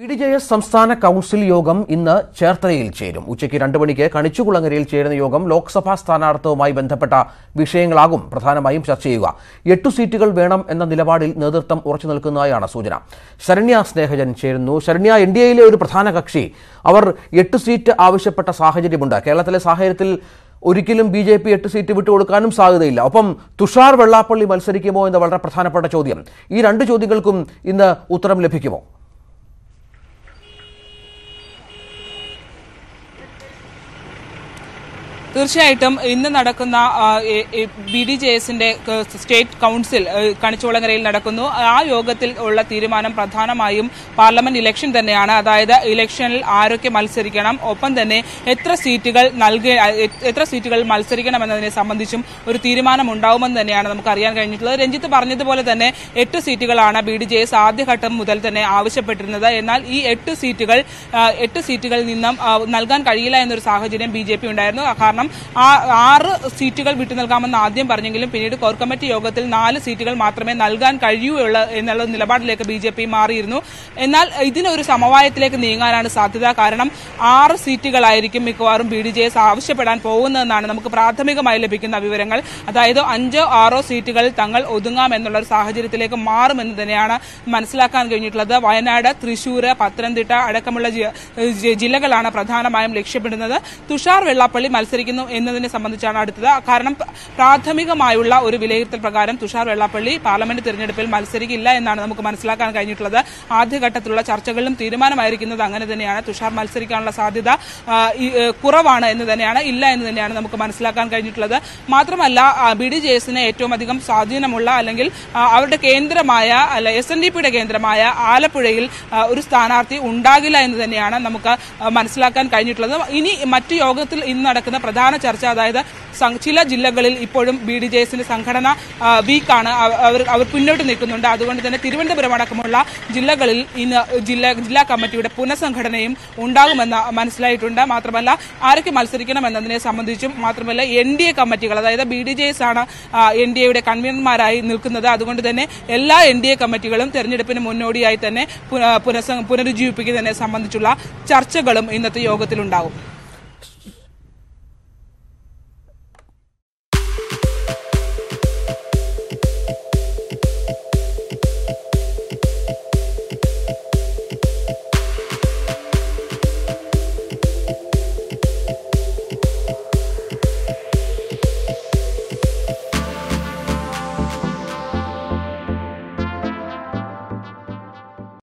P D J S സംസ്ഥാന council യോഗം ഇന്ന് ചേർത്തലയിൽ ചേരും ഉച്ചയ്ക്ക് രണ്ട് മണിക്ക് കണിച്ചുകുളങ്ങരയിൽ ചേരുന്ന യോഗം ലോക്സഭാ സ്ഥാനാർത്ഥിത്വവുമായി ബന്ധപ്പെട്ട വിഷയങ്ങളാകും പ്രധാനമായും ചർച്ച ചെയ്യുക എട്ടു സീറ്റുകൾ വേണം എന്ന നിലപാടിൽ നേതൃത്വം ഉറച്ചു നിൽക്കുന്നതായാണ് സൂചന ശരണ്യ സ്നേഹജൻ ചേരുന്നു ശരണ്യ എൻ ഡി എയിലെ ഒരു പ്രധാന കക്ഷി അവർ എട്ട് സീറ്റ് ആവശ്യപ്പെട്ട സാഹചര്യമുണ്ട് കേരളത്തിലെ സാഹചര്യത്തിൽ ഒരിക്കലും ബി ജെ പി എട്ട് സീറ്റ് വിട്ടുകൊടുക്കാനും സാധ്യതയില്ല ഒപ്പം തുഷാർ വെള്ളാപ്പള്ളി മത്സരിക്കുമോ എന്ന വളരെ പ്രധാനപ്പെട്ട ചോദ്യം ഈ രണ്ട് ചോദ്യങ്ങൾക്കും ഇന്ന് ഉത്തരം ലഭിക്കുമോ തീർച്ചയായിട്ടും ഇന്ന് നടക്കുന്ന ബി ഡി ജെ എസിന്റെ സ്റ്റേറ്റ് കൌൺസിൽ ആ, കണിച്ചുകുളങ്ങരയിൽ നടക്കുന്നു ആ യോഗത്തിൽ ഉള്ള തീരുമാനം പ്രധാനമായും പാർലമെന്റ് ഇലക്ഷൻ തന്നെയാണ് അതായത് ഇലക്ഷനിൽ ആരൊക്കെ മത്സരിക്കണം ഒപ്പം തന്നെ എത്ര സീറ്റുകൾ നൽകി എത്ര സീറ്റുകൾ മത്സരിക്കണം എന്നതിനെ സംബന്ധിച്ചും ഒരു തീരുമാനം ഉണ്ടാവുമെന്ന് തന്നെയാണ് നമുക്ക് അറിയാൻ കഴിഞ്ഞിട്ടുള്ളത് രഞ്ജിത്ത് പറഞ്ഞതുപോലെ തന്നെ എട്ട് സീറ്റുകളാണ് ബി ഡി ജെ എസ് ആദ്യഘട്ടം മുതൽ തന്നെ ആവശ്യപ്പെട്ടിരുന്നത് എന്നാൽ ഈ എട്ട് സീറ്റുകൾ ആ, എട്ട് സീറ്റുകളിൽ നിന്നും ആ, നൽകാൻ കഴിയില്ല എന്നൊരു സാഹചര്യം ബി ജെ പി ഉണ്ടായിരുന്നു കാരണം ആ ആറ് സീറ്റുകൾ വിട്ടു നൽകാമെന്ന് ആദ്യം പറഞ്ഞെങ്കിലും പിന്നീട് കോർ കമ്മിറ്റി യോഗത്തിൽ നാല് സീറ്റുകൾ മാത്രമേ നൽകാൻ കഴിയൂള്ള എന്നുള്ള നിലപാടിലേക്ക് ബി ജെ പി മാറിയിരുന്നു എന്നാൽ ഇതിനൊരു സമവായത്തിലേക്ക് നീങ്ങാനാണ് സാധ്യത കാരണം ആറ് സീറ്റുകളായിരിക്കും മിക്കവാറും ബി ഡി ജെ എസ് ആവശ്യപ്പെടാൻ പോകുന്നതെന്നാണ് നമുക്ക് പ്രാഥമികമായി ലഭിക്കുന്ന വിവരങ്ങൾ അതായത് അഞ്ചോ ആറോ സീറ്റുകളിൽ തങ്ങൾ ഒതുങ്ങാം എന്നുള്ള ഒരു സാഹചര്യത്തിലേക്ക് മാറുമെന്ന് തന്നെയാണ് മനസ്സിലാക്കാൻ കഴിഞ്ഞിട്ടുള്ളത് വയനാട് തൃശൂർ പത്തനംതിട്ട അടക്കമുള്ള ജി- ജി- ജില്ലകളാണ് പ്രധാനമായും ലക്ഷ്യമിടുന്നത് തുഷാർ വെള്ളാപ്പള്ളി മത്സരിക്കുന്നു എന്നതിനെ സംബന്ധിച്ചാണ് അടുത്തത് കാരണം പ്ര- പ്രാഥമികമായുള്ള ഒരു വിലയിരുത്തൽ പ്രകാരം തുഷാർ വെള്ളാപ്പള്ളി പാർലമെന്റ് തിരഞ്ഞെടുപ്പിൽ മത്സരിക്കില്ല എന്നാണ് നമുക്ക് മനസ്സിലാക്കാൻ കഴിഞ്ഞിട്ടുള്ളത് ആദ്യഘട്ടത്തിലുള്ള ചർച്ചകളിലും തീരുമാനമായിരിക്കുന്നത് അങ്ങനെ തന്നെയാണ് തുഷാർ മത്സരിക്കാനുള്ള സാധ്യത ആ, ഈ, ഏ, കുറവാണ് എന്ന് തന്നെയാണ് ഇല്ല എന്ന് തന്നെയാണ് നമുക്ക് മനസ്സിലാക്കാൻ കഴിഞ്ഞിട്ടുള്ളത് മാത്രമല്ല ബി ഡി ജെ എസിന് ഏറ്റവും അധികം സ്വാധീനമുള്ള അല്ലെങ്കിൽ ആ, അവരുടെ കേന്ദ്രമായ അല്ല എസ് എൻ ഡി പിയുടെ കേന്ദ്രമായ ആലപ്പുഴയിൽ ആ, ഒരു സ്ഥാനാർത്ഥി ഉണ്ടാകില്ല എന്ന് തന്നെയാണ് നമുക്ക് ആ, മനസ്സിലാക്കാൻ കഴിഞ്ഞിട്ടുള്ളത് ഇനി മറ്റു യോഗത്തിൽ ഇന്ന് നടക്കുന്ന പ്രധാന ചർച്ച അതായത് സം- ചില ജില്ലകളിൽ ഇപ്പോഴും ബി ഡി ജെ എസിന്റെ സംഘടന ആ, വീക്കാണ് അവ- അവർ അവർ പിന്നോട്ട് നിൽക്കുന്നുണ്ട് അതുകൊണ്ട് തന്നെ തിരുവനന്തപുരം അടക്കമുള്ള ജില്ലകളിൽ ഇന്ന് ജില്ലാ ജില്ലാ കമ്മിറ്റിയുടെ പുനഃസംഘടനയും ഉണ്ടാകുമെന്ന് മനസ്സിലായിട്ടുണ്ട് മാത്രമല്ല ആരൊക്കെ മത്സരിക്കണം എന്നതിനെ സംബന്ധിച്ചും മാത്രമല്ല എൻ ഡി എ കമ്മിറ്റികൾ അതായത് ബി ഡി ജെ എസ് ആണ് എൻ ഡി എയുടെ കൺവീനർമാരായി നിൽക്കുന്നത് അതുകൊണ്ട് തന്നെ എല്ലാ എൻ ഡി എ കമ്മിറ്റികളും തെരഞ്ഞെടുപ്പിന് മുന്നോടിയായി തന്നെ പുന- പുനഃസ- പുനരുജ്ജീവിപ്പിക്കുന്നതിനെ സംബന്ധിച്ചുള്ള ചർച്ചകളും ഇന്നത്തെ യോഗത്തിലുണ്ടാകും